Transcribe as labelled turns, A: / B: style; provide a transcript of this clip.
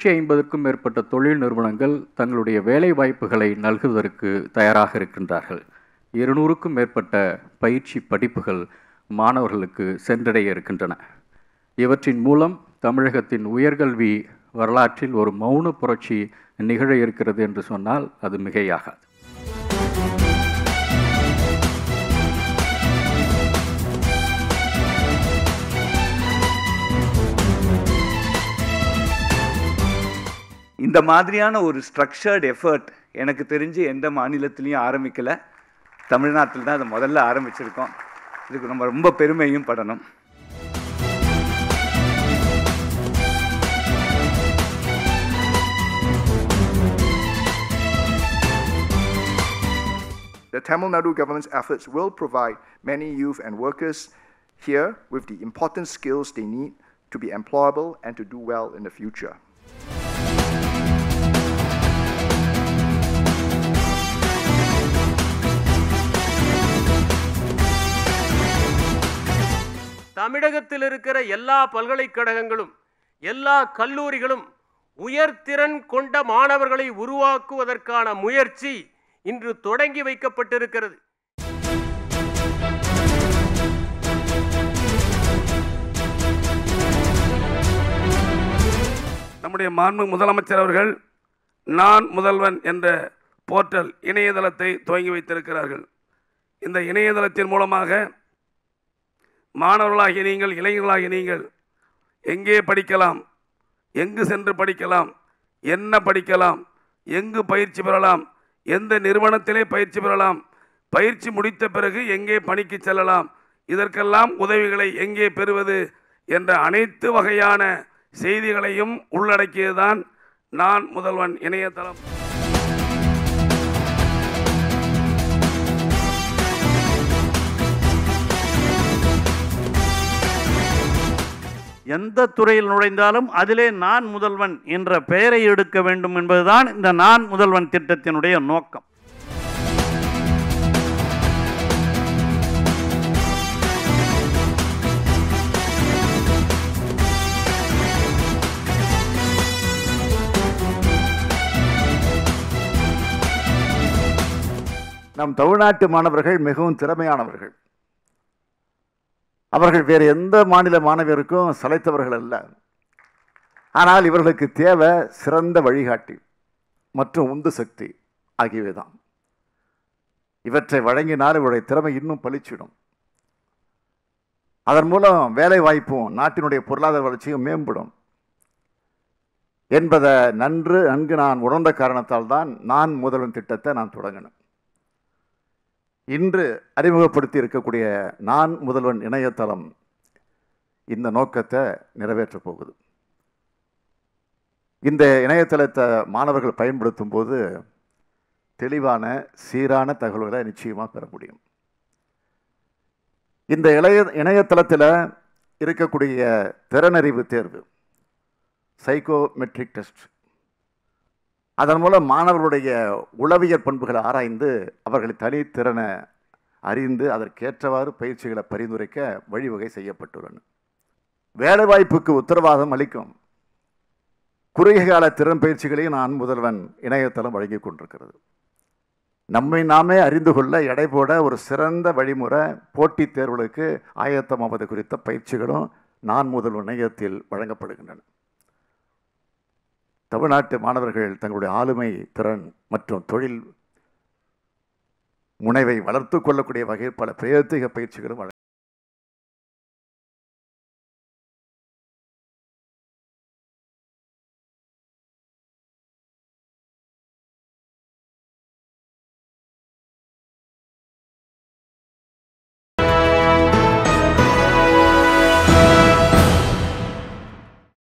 A: இருநூற்றி ஐம்பதுக்கும் மேற்பட்ட தொழில் நிறுவனங்கள் தங்களுடைய வேலை வாய்ப்புகளை நல்குவதற்கு தயாராக இருக்கின்றார்கள் இருநூறுக்கும் மேற்பட்ட பயிற்சி படிப்புகள் மாணவர்களுக்கு சென்றடைய இருக்கின்றன இவற்றின் மூலம் தமிழகத்தின் உயர்கல்வி வரலாற்றில் ஒரு மௌன புரட்சி நிகழ இருக்கிறது என்று சொன்னால் அது மிகையாகாது
B: இந்த மாதிரியான ஒரு ஸ்ட்ரக்சர்ட் எஃபர்ட் எனக்கு தெரிஞ்சு எந்த மாநிலத்திலையும் ஆரம்பிக்கல தமிழ்நாட்டில் தான் அதை முதல்ல ஆரம்பிச்சிருக்கோம் இதுக்கு நம்ம ரொம்ப பெருமையும் படணும்
C: The Tamil Nadu government's efforts will provide many youth and workers here with the important skills they need to be employable and to do well in the future.
D: தமிழகத்தில் இருக்கிற எல்லா பல்கலைக்கழகங்களும் எல்லா கல்லூரிகளும் உயர்திறன் கொண்ட மாணவர்களை உருவாக்குவதற்கான முயற்சி இன்று தொடங்கி வைக்கப்பட்டிருக்கிறது
E: நம்முடைய மாண்பு முதலமைச்சர் அவர்கள் நான் முதல்வன் என்ற போர்ட்டல் இணையதளத்தை துவங்கி வைத்திருக்கிறார்கள் இந்த இணையதளத்தின் மூலமாக மாணவர்களாகிய நீங்கள் இளைஞர்களாகிய நீங்கள் எங்கே படிக்கலாம் எங்கு சென்று படிக்கலாம் என்ன படிக்கலாம் எங்கு பயிற்சி பெறலாம் எந்த நிறுவனத்திலே பயிற்சி பெறலாம் பயிற்சி முடித்த பிறகு எங்கே பணிக்கு செல்லலாம் இதற்கெல்லாம் உதவிகளை எங்கே பெறுவது என்ற அனைத்து வகையான செய்திகளையும் உள்ளடக்கியதுதான் நான் முதல்வன் இணையதளம்
F: எந்த துறையில் நுழைந்தாலும் அதிலே நான் முதல்வன் என்ற பெயரை எடுக்க வேண்டும் என்பதுதான் இந்த நான் முதல்வன் திட்டத்தினுடைய நோக்கம்
G: நம் தமிழ்நாட்டு மாணவர்கள் மிகவும் திறமையானவர்கள் அவர்கள் வேறு எந்த மாநில மாணவருக்கும் சளைத்தவர்கள் அல்ல ஆனால் இவர்களுக்கு தேவை சிறந்த வழிகாட்டி மற்றும் உந்து சக்தி ஆகியவை தான் இவற்றை வழங்கினால் இவருடைய திறமை இன்னும் பளிச்சிடும் அதன் மூலம் வேலை வாய்ப்பும் நாட்டினுடைய பொருளாதார வளர்ச்சியும் மேம்படும் என்பதை நன்று நன்கு நான் உணர்ந்த காரணத்தால் தான் நான் முதல்வன் திட்டத்தை நான் தொடங்கினேன் இன்று அறிமுகப்படுத்தி இருக்கக்கூடிய நான் முதல்வன் இணையதளம் இந்த நோக்கத்தை நிறைவேற்றப் போகுது இந்த இணையதளத்தை மாணவர்கள் பயன்படுத்தும் போது தெளிவான சீரான தகவல்களை நிச்சயமாக பெற முடியும் இந்த இளைய இணையதளத்தில் இருக்கக்கூடிய திறனறிவு தேர்வு சைக்கோமெட்ரிக் டெஸ்ட் அதன் மூலம் மாணவர்களுடைய உளவியல் பண்புகளை ஆராய்ந்து அவர்களை தனித்திறனை அறிந்து அதற்கேற்றவாறு பயிற்சிகளை பரிந்துரைக்க வழிவகை செய்யப்பட்டுள்ளன வேலைவாய்ப்புக்கு உத்தரவாதம் அளிக்கும் குறுகிய கால திறன் பயிற்சிகளையும் நான் முதல்வன் இணையதளம் வழங்கி கொண்டிருக்கிறது நம்மை நாமே அறிந்து கொள்ள எடை போட ஒரு சிறந்த வழிமுறை போட்டித் தேர்வுகளுக்கு ஆயத்தமாவது குறித்த பயிற்சிகளும் நான் முதல்வன் இணையத்தில் வழங்கப்படுகின்றன தமிழ்நாட்டு மாணவர்கள் தங்களுடைய ஆளுமை திறன் மற்றும் தொழில் முனைவை வளர்த்து கொள்ளக்கூடிய வகையில் பல பிரயோத்திக பயிற்சிகளும் வழங்க